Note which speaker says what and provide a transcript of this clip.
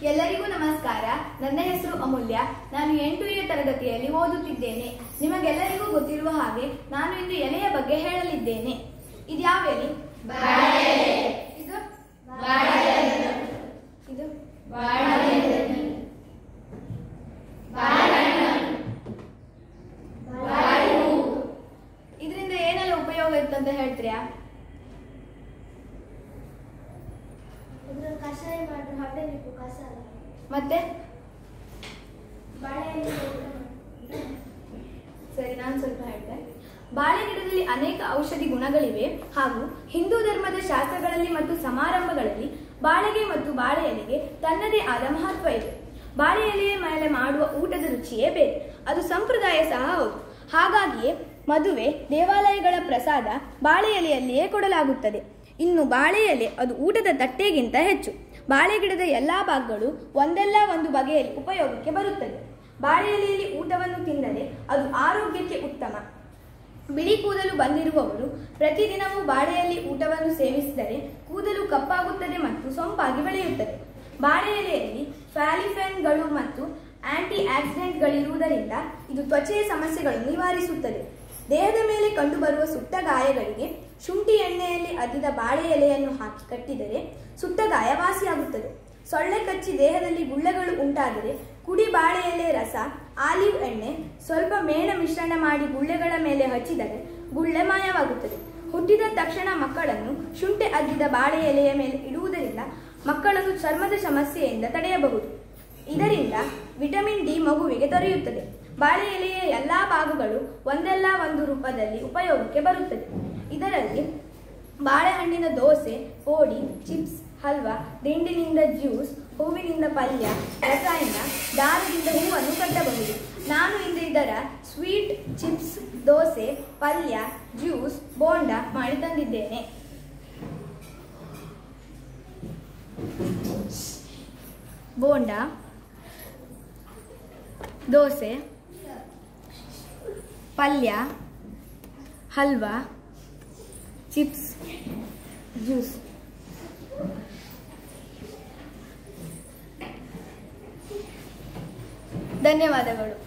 Speaker 1: ಎಲ್ಲರಿಗೂ ನಮಸ್ಕಾರ ನನ್ನ ಹೆಸರು ಅಮೂಲ್ಯ ನಾನು ಎಂಟನೆಯ ತರಗತಿಯಲ್ಲಿ ಓದುತ್ತಿದ್ದೇನೆ ನಿಮಗೆಲ್ಲರಿಗೂ ಗೊತ್ತಿರುವ ಹಾಗೆ ನಾನು ಇಂದು ಎಲೆಯ ಬಗ್ಗೆ ಹೇಳಲಿದ್ದೇನೆ ಇದ್ಯಾವ ಎಲೆ ಇದು ಇದು ಇದರಿಂದ ಏನೆಲ್ಲ ಉಪಯೋಗ ಇತ್ತು ಅಂತ ಹೇಳ್ತೀರಾ
Speaker 2: ಇದ್ರಲ್ಲಿ ಕಷಾಯ ಮಾಡ್ರು ಹಬ್ಬೆ ಬೇಕು ಕಸ
Speaker 1: ಮತ್ತೆ
Speaker 2: ಬಾಳೆಹಣ್ಣು
Speaker 1: ಸರಿ ನಾನು ಸ್ವಲ್ಪ ಹೇಳ್ತೆ ಬಾಳೆ ಗಿಡದಲ್ಲಿ ಅನೇಕ ಔಷಧಿ ಗುಣಗಳಿವೆ ಹಾಗೂ ಹಿಂದೂ ಧರ್ಮದ ಶಾಸ್ತ್ರಗಳಲ್ಲಿ ಮತ್ತು ಸಮಾರಂಭಗಳಲ್ಲಿ ಬಾಳೆಗೆ ಮತ್ತು ಬಾಳೆ ಎಲೆಗೆ ತನ್ನದೇ ಆದ ಮಹತ್ವ ಇದೆ ಬಾಳೆ ಎಲೆಯ ಮೇಲೆ ಮಾಡುವ ಊಟದ ರುಚಿಯೇ ಬೇರೆ ಅದು ಸಂಪ್ರದಾಯ ಸಹ ಹೌದು ಹಾಗಾಗಿಯೇ ಮದುವೆ ದೇವಾಲಯಗಳ ಪ್ರಸಾದ ಬಾಳೆ ಎಲೆಯಲ್ಲಿಯೇ ಕೊಡಲಾಗುತ್ತದೆ ಇನ್ನು ಬಾಳೆ ಎಲೆ ಅದು ಊಟದ ತಟ್ಟೆಗಿಂತ ಹೆಚ್ಚು ಬಾಳೆ ಗಿಡದ ಎಲ್ಲಾ ಭಾಗಗಳು ಒಂದಲ್ಲ ಒಂದು ಬಗೆಯಲ್ಲಿ ಉಪಯೋಗಕ್ಕೆ ಬರುತ್ತದೆ ಬಾಳೆ ಎಲೆಯಲ್ಲಿ ಊಟವನ್ನು ತಿಂದರೆ ಅದು ಆರೋಗ್ಯಕ್ಕೆ ಉತ್ತಮ ಬಿಳಿ ಕೂದಲು ಬಂದಿರುವವರು ಪ್ರತಿದಿನವೂ ಬಾಳೆಯಲ್ಲಿ ಊಟವನ್ನು ಸೇವಿಸಿದರೆ ಕೂದಲು ಕಪ್ಪಾಗುತ್ತದೆ ಮತ್ತು ಸೊಂಪಾಗಿ ಬೆಳೆಯುತ್ತದೆ ಬಾಳೆ ಎಲೆಯಲ್ಲಿ ಫ್ಯಾಲಿಫೆನ್ಗಳು ಮತ್ತು ಆಂಟಿ ಆಕ್ಸಿಡೆಂಟ್ಗಳಿರುವುದರಿಂದ ಇದು ತ್ವಚೆಯ ಸಮಸ್ಯೆಗಳನ್ನು ನಿವಾರಿಸುತ್ತದೆ ದೇಹದ ಮೇಲೆ ಕಂಡುಬರುವ ಸುಟ್ಟ ಗಾಯಗಳಿಗೆ ಶುಂಠಿ ಎಣ್ಣೆಯಲ್ಲಿ ಅದ್ದಿದ ಬಾಳೆ ಎಲೆಯನ್ನು ಹಾಕಿ ಕಟ್ಟಿದರೆ ಸುಟ್ಟ ಗಾಯ ವಾಸಿಯಾಗುತ್ತದೆ ಸೊಳ್ಳೆ ಕಚ್ಚಿ ದೇಹದಲ್ಲಿ ಗುಳ್ಳೆಗಳು ಉಂಟಾದರೆ ಕುಡಿ ಬಾಳೆ ಎಲೆ ರಸ ಆಲಿವ್ ಎಣ್ಣೆ ಸ್ವಲ್ಪ ಮೇಣ ಮಿಶ್ರಣ ಮಾಡಿ ಗುಳ್ಳೆಗಳ ಮೇಲೆ ಹಚ್ಚಿದರೆ ಗುಳ್ಳೆ ಮಾಯವಾಗುತ್ತದೆ ಹುಟ್ಟಿದ ತಕ್ಷಣ ಮಕ್ಕಳನ್ನು ಶುಂಠಿ ಅದ್ದಿದ ಬಾಳೆ ಎಲೆಯ ಮೇಲೆ ಇಡುವುದರಿಂದ ಮಕ್ಕಳನ್ನು ಚರ್ಮದ ಸಮಸ್ಯೆಯಿಂದ ತಡೆಯಬಹುದು ಇದರಿಂದ ವಿಟಮಿನ್ ಡಿ ಮಗುವಿಗೆ ದೊರೆಯುತ್ತದೆ ಬಾಳೆ ಎಲೆಯ ಎಲ್ಲಾ ಭಾಗಗಳು ಒಂದಲ್ಲ ಒಂದು ರೂಪದಲ್ಲಿ ಉಪಯೋಗಕ್ಕೆ ಬರುತ್ತದೆ ಇದರಲ್ಲಿ ಬಾಳೆಹಣ್ಣಿನ ದೋಸೆ ಪೋಡಿ ಚಿಪ್ಸ್ ಹಲ್ವಾ ದಿಂಡಿನಿಂದ ಜ್ಯೂಸ್ ಹೂವಿನಿಂದ ಪಲ್ಯ ರಸಾಯನ ದಾರದಿಂದ ಹೂವನ್ನು ಕಟ್ಟಬಹುದು ನಾನು ಇಂದು ಇದರ ಸ್ವೀಟ್ ಚಿಪ್ಸ್ ದೋಸೆ ಪಲ್ಯ ಜ್ಯೂಸ್ ಬೋಂಡ ಮಾಡಿ ತಂದಿದ್ದೇನೆ ಬೋಂಡ ದೋಸೆ ಪಲ್ಯ ಹಲ್ವಾ ಚಿಪ್ಸ್ ಜ್ಯೂಸ್ ಧನ್ಯವಾದಗಳು